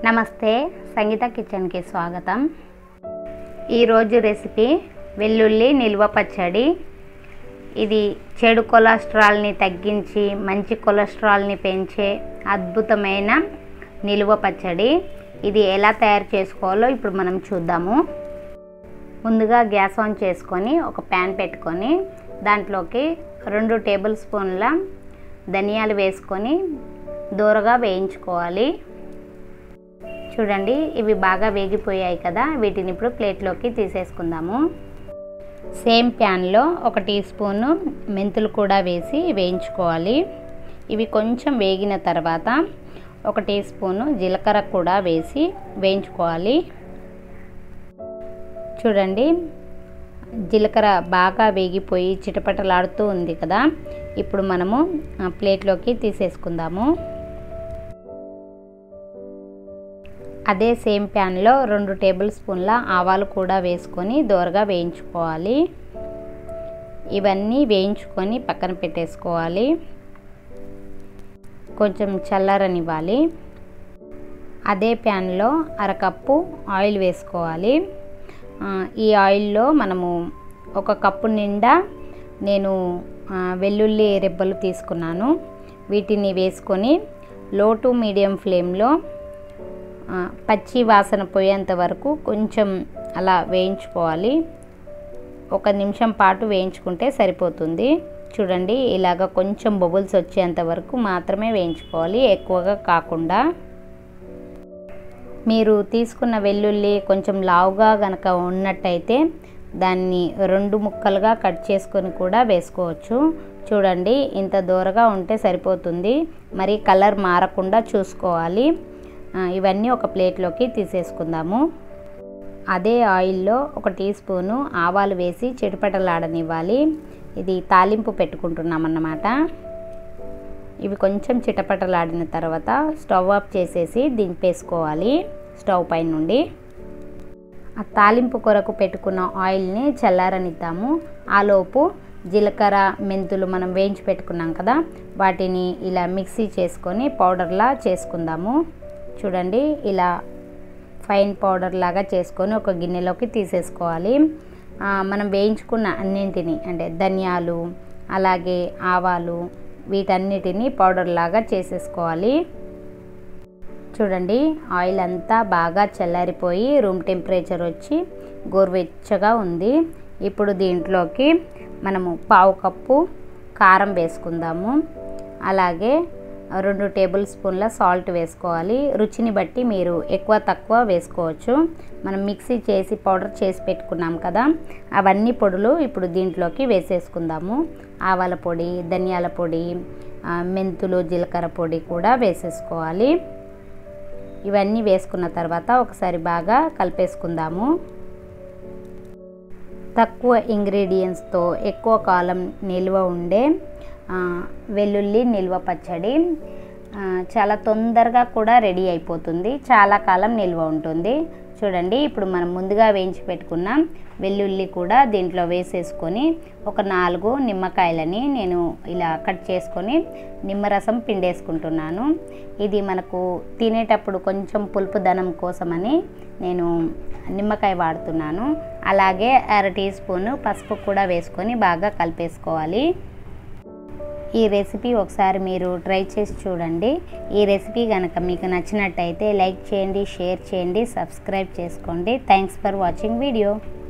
నమస్తే సంగీత కిచెన్కి స్వాగతం ఈరోజు రెసిపీ వెల్లుల్లి నిల్వ పచ్చడి ఇది చెడు కొలెస్ట్రాల్ని తగ్గించి మంచి కొలెస్ట్రాల్ని పెంచే అద్భుతమైన నిల్వ పచ్చడి ఇది ఎలా తయారు చేసుకోవాలో ఇప్పుడు మనం చూద్దాము ముందుగా గ్యాస్ ఆన్ చేసుకొని ఒక ప్యాన్ పెట్టుకొని దాంట్లోకి రెండు టేబుల్ స్పూన్ల ధనియాలు వేసుకొని దూరగా వేయించుకోవాలి చూడండి ఇవి బాగా వేగిపోయాయి కదా వీటిని ఇప్పుడు ప్లేట్లోకి తీసేసుకుందాము సేమ్ ప్యాన్లో ఒక టీ స్పూను మెంతులు కూడా వేసి వేయించుకోవాలి ఇవి కొంచెం వేగిన తర్వాత ఒక టీ స్పూను జీలకర్ర కూడా వేసి వేయించుకోవాలి చూడండి జీలకర్ర బాగా వేగిపోయి చిటపటలాడుతూ ఉంది కదా ఇప్పుడు మనము ప్లేట్లోకి తీసేసుకుందాము అదే సేమ్ ప్యాన్లో రెండు టేబుల్ స్పూన్ల ఆవాలు కూడా వేసుకొని దోరగా వేయించుకోవాలి ఇవన్నీ వేయించుకొని పక్కన పెట్టేసుకోవాలి కొంచెం చల్లారనివ్వాలి అదే ప్యాన్లో అరకప్పు ఆయిల్ వేసుకోవాలి ఈ ఆయిల్లో మనము ఒక కప్పు నిండా నేను వెల్లుల్లి రెబ్బలు తీసుకున్నాను వీటిని వేసుకొని లో టు మీడియం ఫ్లేమ్లో పచ్చి వాసన పోయేంత వరకు కొంచెం అలా వేయించుకోవాలి ఒక నిమిషం పాటు వేయించుకుంటే సరిపోతుంది చూడండి ఇలాగ కొంచెం బబుల్స్ వచ్చేంత వరకు మాత్రమే వేయించుకోవాలి ఎక్కువగా కాకుండా మీరు తీసుకున్న వెల్లుల్లి కొంచెం లావుగా గనక ఉన్నట్టయితే దాన్ని రెండు ముక్కలుగా కట్ చేసుకొని కూడా వేసుకోవచ్చు చూడండి ఇంత దూరగా ఉంటే సరిపోతుంది మరి కలర్ మారకుండా చూసుకోవాలి ఇవన్నీ ఒక ప్లేట్లోకి తీసేసుకుందాము అదే ఆయిల్లో ఒక టీ స్పూను ఆవాలు వేసి చిటపటలాడనివ్వాలి ఇది తాలింపు పెట్టుకుంటున్నాం అన్నమాట ఇవి కొంచెం చిటపటలాడిన తర్వాత స్టవ్ ఆఫ్ చేసేసి దింపేసుకోవాలి స్టవ్ పైన నుండి ఆ తాలింపు కొరకు పెట్టుకున్న ఆయిల్ని చల్లారనిద్దాము ఆలోపు జీలకర్ర మెంతులు మనం వేయించి పెట్టుకున్నాం కదా వాటిని ఇలా మిక్సీ చేసుకొని పౌడర్లా చేసుకుందాము చూడండి ఇలా ఫైన్ పౌడర్ లాగా చేసుకొని ఒక గిన్నెలోకి తీసేసుకోవాలి మనం వేయించుకున్న అన్నింటిని అంటే ధనియాలు అలాగే ఆవాలు వీటన్నిటిని పౌడర్ లాగా చేసేసుకోవాలి చూడండి ఆయిల్ అంతా బాగా చల్లారిపోయి రూమ్ టెంపరేచర్ వచ్చి గోరువెచ్చగా ఉంది ఇప్పుడు దీంట్లోకి మనము పావు కప్పు కారం వేసుకుందాము అలాగే రెండు టేబుల్ స్పూన్ల సాల్ట్ వేసుకోవాలి రుచిని బట్టి మీరు ఎక్కువ తక్కువ వేసుకోవచ్చు మనం మిక్సీ చేసి పౌడర్ చేసి పెట్టుకున్నాం కదా అవన్నీ పొడులు ఇప్పుడు దీంట్లోకి వేసేసుకుందాము ఆవాల పొడి ధనియాల పొడి మెంతులు జీలకర్ర పొడి కూడా వేసేసుకోవాలి ఇవన్నీ వేసుకున్న తర్వాత ఒకసారి బాగా కలిపేసుకుందాము తక్కువ ఇంగ్రీడియంట్స్తో ఎక్కువ కాలం నిల్వ ఉండే వెల్లుల్లి నిల్వ పచ్చడి చాలా తొందరగా కూడా రెడీ అయిపోతుంది చాలా కాలం నిల్వ ఉంటుంది చూడండి ఇప్పుడు మనం ముందుగా వేయించి పెట్టుకున్న వెల్లుల్లి కూడా దీంట్లో వేసేసుకొని ఒక నాలుగు నిమ్మకాయలని నేను ఇలా కట్ చేసుకొని నిమ్మరసం పిండేసుకుంటున్నాను ఇది మనకు తినేటప్పుడు కొంచెం పులుపు ధనం కోసమని నేను నిమ్మకాయ వాడుతున్నాను అలాగే అర టీ స్పూను పసుపు కూడా వేసుకొని బాగా కలిపేసుకోవాలి ఈ రెసిపీ ఒకసారి మీరు ట్రై చేసి చూడండి ఈ రెసిపీ కనుక మీకు నచ్చినట్టయితే లైక్ చేయండి షేర్ చేయండి సబ్స్క్రైబ్ చేసుకోండి థ్యాంక్స్ ఫర్ వాచింగ్ వీడియో